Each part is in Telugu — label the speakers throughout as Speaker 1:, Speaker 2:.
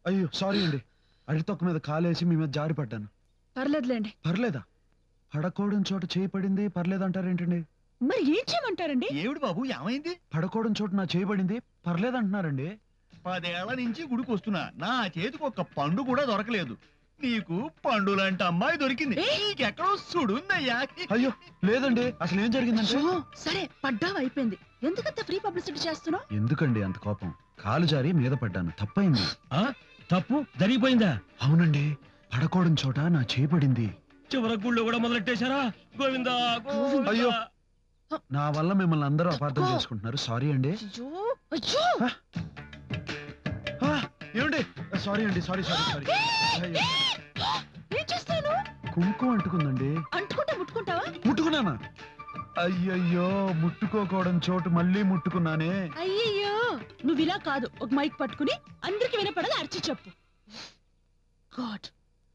Speaker 1: అయ్యో సారీ అండి అడితొక్క మీద కాలేసి మీ మీద జారి పడ్డాను
Speaker 2: పర్లేదులేండి
Speaker 1: పర్లేదా పడకూడని చోట చేయి పడింది పర్లేదంటారేంటండి
Speaker 2: మరి ఏం చేయమంటారండి
Speaker 3: ఏమిటి బాబు ఏమైంది
Speaker 1: పడకూడని చోట నా చేయబడింది పర్లేదంటున్నారండి
Speaker 3: పదేళ్ల నుంచి గుడికి వస్తున్నా నా చేతికి ఒక్క పండు కూడా దొరకలేదు నీకు పండు లాంటి అమ్మాయి దొరికింది
Speaker 2: ఏ?
Speaker 3: నీకెక్కడో సుడుందయ్యా
Speaker 1: అయ్యో లేదండి అసలు ఏం జరిగిందంటే
Speaker 2: అయ్యో, సరే పడ్డావు అయిపోయింది ఎందుకంత ఫ్రీ పబ్లిసిటీ చేస్తున్నావు
Speaker 1: ఎందుకండి అంత కోపం కాలు జారి మీద పడ్డాను తప్పైంది
Speaker 4: తప్పు జరిగిపోయిందా
Speaker 1: అవునండి పడకూడని చోట నా చేయబడింది
Speaker 4: చివరి గుళ్ళు కూడా మొదలెట్టేశారా గోవిందా గోవిందా.
Speaker 1: అయ్యో. నా వల్ల మిమ్మల్ని అందరూ అపార్థం
Speaker 2: తక్కువ.
Speaker 1: చేసుకుంటున్నారు సారీ అండి
Speaker 2: అయ్యో అయ్యో
Speaker 1: ఆ, ఏమండి సారీ అండి సారీ సారీ సారీ అయ్యో.
Speaker 2: ఏం చేస్తాను
Speaker 1: కుంకుమ అంటుకుందండి
Speaker 2: అంటుకుంటా ముట్టుకుంటావా
Speaker 1: ముట్టుకున్నానా అయ్యయ్యో ముట్టుకోకూడని చోటు మళ్ళీ ముట్టుకున్నానే
Speaker 2: అయ్యయ్యో నువ్వు ఇలా కాదు ఒక మైక్ పట్టుకుని అందరికి వినపడగా అరిచి చెప్పు గాడ్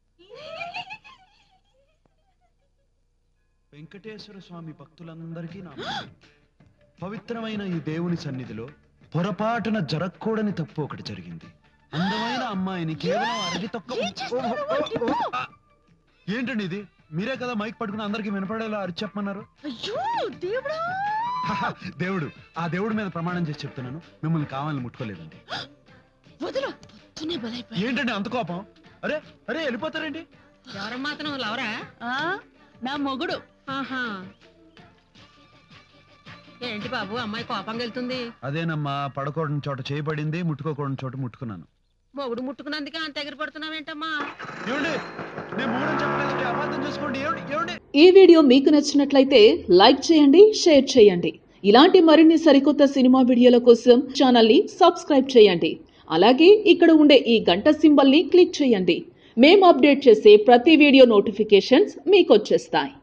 Speaker 1: వెంకటేశ్వర స్వామి భక్తులందరికీ నా పవిత్రమైన ఈ దేవుని సన్నిధిలో పొరపాటున జరగకూడని తప్పు ఒకటి జరిగింది అందమైన అమ్మాయిని కేవలం అరగి తొక్క
Speaker 2: ఏం చేస్తున్నావు?
Speaker 1: ఓ, ఓ, ఓ, ఆ. ఏంటండి ఇది మీరే కదా మైక్ పట్టుకుని అందరికి వినపడేలా అరిచి చెప్పమన్నారు
Speaker 2: అయ్యో దేవుడా
Speaker 1: హహ, దేవుడు ఆ దేవుడి మీద ప్రమాణం చేసి చెప్తున్నాను మిమ్మల్ని కావాలని ముట్టుకోలేదండి
Speaker 2: వదలు పొద్దునే బలైపోయా
Speaker 1: ఏంటండి అంత కోపం అరే అరే వెళ్ళిపోతారేంటి
Speaker 5: ఎవరమ్మా అతను లవరా
Speaker 2: ఆ, నా మొగుడు
Speaker 5: ఆహా ఏంటి బాబు అమ్మాయి కోపంగా వెళ్తుంది
Speaker 1: అదేనమ్మా పడకూడని చోట చేయబడింది ముట్టుకోకూడని చోట ముట్టుకున్నాను
Speaker 5: మొగుడు ముట్టుకున్నందుకే అంత ఎగిరి పడుతున్నావేంటమ్మా
Speaker 1: ఏమండి నేను మూడని చెప్పలేదండి అబద్ధం చేసుకోండి ఏమండి ఏమండి
Speaker 6: ఈ వీడియో మీకు నచ్చినట్లయితే లైక్ చేయండి షేర్ చేయండి ఇలాంటి మరిన్ని సరికొత్త సినిమా వీడియోల కోసం ఛానల్ని సబ్స్క్రైబ్ చేయండి అలాగే ఇక్కడ ఉండే ఈ గంట సింబల్ని క్లిక్ చేయండి మేము అప్డేట్ చేసే ప్రతి వీడియో నోటిఫికేషన్స్ మీకు వచ్చేస్తాయి